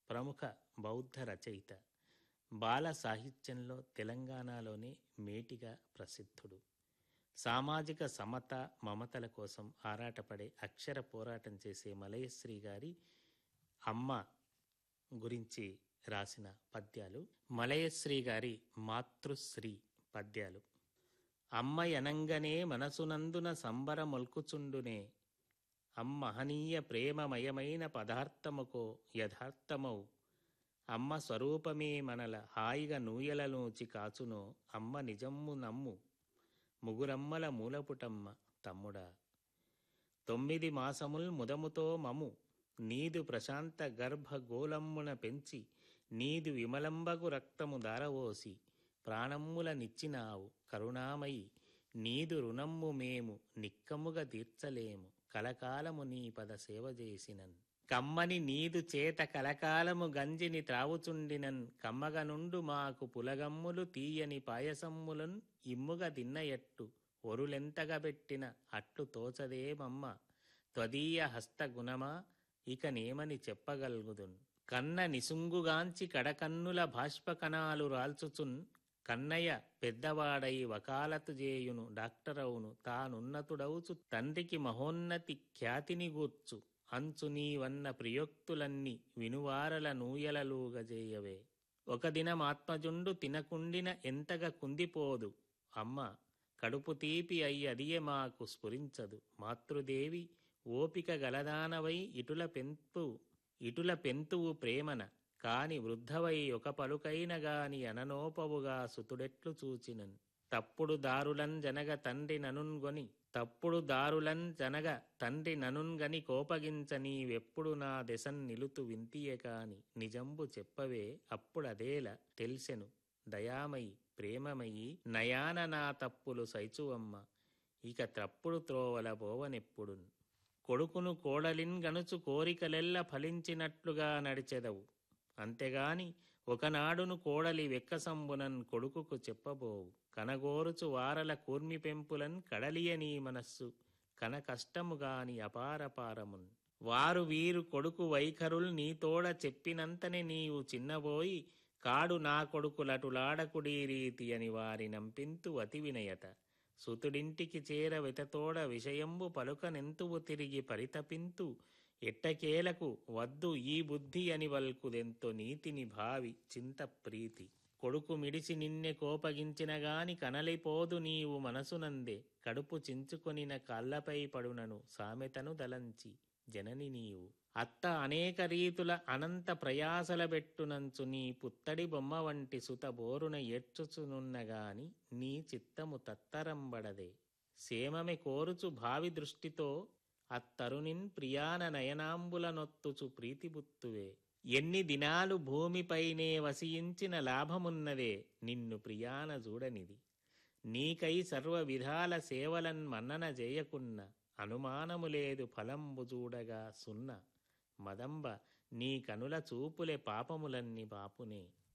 ప్రముఖ బౌద్ధ రచయిత బాల సాహిత్యంలో తెలంగాణలోనే మేటిగా ప్రసిద్ధుడు సామాజిక సమత మమతల కోసం ఆరాటపడే అక్షర పోరాటం చేసే మలయశ్రీ గారి అమ్మ గురించి రాసిన పద్యాలు మలయశ్రీ గారి మాతృశ్రీ పద్యాలు అమ్మ ఎనంగనే మనసునందున సంబరమొల్కుచుండునే అమ్మహనీయ ప్రేమమయమైన పదార్థముకో యథార్థమౌ అమ్మ స్వరూపమే మనల హాయిగా నూయలలోచి కాచునో అమ్మ నిజమ్ము నమ్ము ముగురమ్మల మూలపుటమ్మ తమ్ముడా తొమ్మిది మాసముల్ ముదముతో మము నీదు ప్రశాంత గర్భ గోలమ్మున పెంచి నీదు విమలంబగు రక్తము దారవోసి ప్రాణమ్ముల నిచ్చినావు కరుణామయి నీదు రుణమ్ము మేము నిక్కముగా తీర్చలేము కలకాలము నీ పద సేవ చేసినన్ కమ్మని నీదు చేత కలకాలము గంజిని త్రావుచుండినన్ కమ్మగ నుండు మాకు పులగమ్ములు తీయని పాయసమ్ములన్ ఇమ్ముగ తిన్నయట్టు ఒరులెంతగా పెట్టిన అట్లు తోచదేమమ్మ త్వదీయ హస్తగుణమా ఇక నేమని చెప్పగల్గుదున్ కన్న నిసుంగుగాంచి కడకన్నుల బాష్పకణాలు రాల్చుచున్ కన్నయ్య పెద్దవాడై వకాలతు చేయును డాక్టరవును తానున్నతుడవుచు తండ్రికి మహోన్నతి ఖ్యాతిని గూర్చు అంచు నీవన్న ప్రియోక్తులన్నీ వినువారల నూయలలుగజేయవే ఒక దినమాత్మజుండు తినకుండిన ఎంతగా కుందిపోదు అమ్మ కడుపు తీపి అయ్యి అదియే మాకు స్ఫురించదు మాతృదేవి ఓపిక గలదానవై ఇటుల పెంపు ఇటుల పెంతువు ప్రేమన కాని వృద్ధవై ఒక పలుకైన గాని అననోపవుగా సుతుడెట్లు చూచినన్ తప్పుడు దారులన్ జనగ తండ్రి ననున్గొని తప్పుడు దారులన్ జనగ తండ్రి ననున్గని కోపగించ నీవెప్పుడు నా దెసన్ నిలుతు వింతియే కాని నిజంబు చెప్పవే అప్పుడదేల తెల్సెను దయామయి ప్రేమమయి నయాన నా తప్పులు సైచువమ్మ ఇక త్రప్పుడు త్రోవల పోవనెప్పుడున్ కొడుకును కోడలిన్ గనుచు కోరికలెల్ల ఫలించినట్లుగా నడిచెదవు అంతేగాని ఒకనాడును కోడలి వెక్కసంబునన్ కొడుకుకు చెప్పబోవు కనగోరుచు వారల కూర్మి పెంపులన్ కడలియ నీ మనస్సు కన కష్టముగాని అపారపారమున్ వారు వీరు కొడుకు వైఖరుల్ నీతోడ చెప్పినంతనే నీవు చిన్నబోయి కాడు నా కొడుకులటులాడకుడీ రీతి అని వారి నంపింతు అతి వినయత సుతుడింటికి చేర వితతోడ విషయంబు పలుకనెంతువు తిరిగి పరితపింతు ఎట్టకేలకు వద్దు ఈ బుద్ధి అని వల్కుదెంతో నీతిని భావి చింత ప్రీతి కొడుకు మిడిసి నిన్నె కోపగించిన గాని కనలిపోదు నీవు మనసునందే కడుపు చించుకొనిన కాళ్ళపై పడునను సామెతను దలంచి జనని నీవు అత్త అనేక రీతుల అనంత ప్రయాసల బెట్టునంచు నీ పుత్తడి బొమ్మ వంటి సుత బోరున ఏడ్చుచునున్నగాని నీ చిత్తము తత్తరంబడదే సేమమె కోరుచు భావి దృష్టితో అత్తరునిన్ ప్రియాన నయనాంబుల నొత్తుచు ప్రీతిబుత్తువే ఎన్ని దినాలు భూమిపైనే వసించిన లాభమున్నదే నిన్ను ప్రియాన చూడనిది నీకై సర్వ విధాల సేవలన్ మన్నన చేయకున్న అనుమానము లేదు ఫలంబు చూడగా సున్న మదంబ నీ కనుల చూపులే పాపములన్ని బాపునే